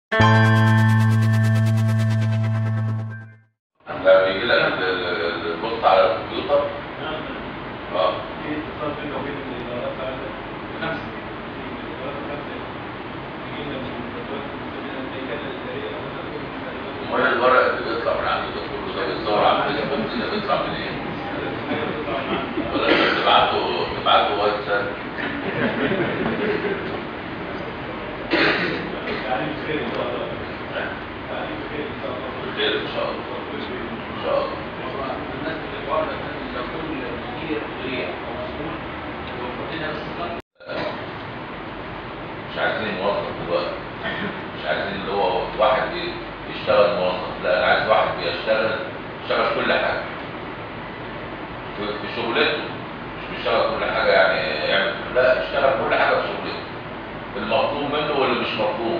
لما يجي لك ال- ال- البوست على الكمبيوتر اه في اتصال بيننا وبين الادارات على خمسه في الادارات الخمسه يجي لنا من الادارات المسؤولين الهيكله الاداريه او الادارات امال الورق اللي بيطلع من عند ده كله ده بيتصور على الفيسبوك ده بيطلع منين؟ ولا انت تبعته تبعته واتساب تعليم خير ان شاء الله تعليم خير ان شاء الله خير ان شاء الله ان شاء الله الناس بتتوارد ان لو كل مدير مدير او مسؤول يوفر لنا بس خط مش عايزين موظف دلوقتي مش عايزين اللي هو واحد ي- يشتغل موظف لا انا عايز واحد بيشتغل يشتغل في كل حاجه في, في شغلته مش بيشتغل كل حاجه يعني يعمل لا يشتغل كل حاجه في شغلته المطلوب منه واللي مش مطلوب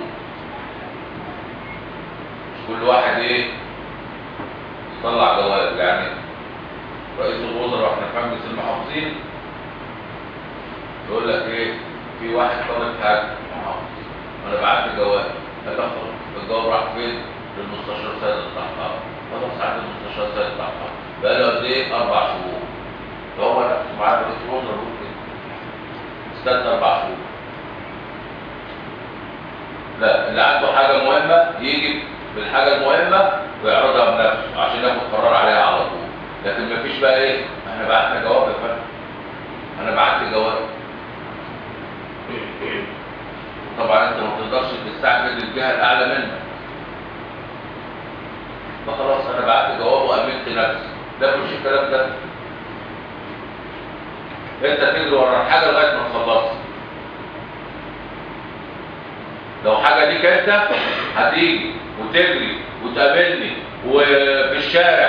مش كل واحد ايه يطلع جواب يعني رئيس الوزراء واحنا في مجلس المحافظين يقول لك ايه في واحد طالب حاجه محافظ انا بعت جواب قال لك خلاص الجواب راح فين؟ للمستشار سيد الطحطاوي خلاص عند المستشار سيد الطحطاوي بقى له قد ايه؟ اربع شهور هو نفسه معاه رئيس الوزراء يقول كده استنى اربع شهور لا اللي عنده حاجه مهمه يجي بالحاجه المهمه ويعرضها بنفسه عشان ياخد قرار عليها على طول لكن مفيش بقى ايه احنا بعتنا جواب يا فندم انا بعت جواب طبعا انت ما تقدرش تستعجل الجهه الاعلى منك فخلاص انا بعت جواب وامنت نفسي ده مش الكلام ده انت تجري ورا الحاجه لغايه ما تخلصها لو حاجه ليك انت هتيجي وتجري وتقابلني وفي الشارع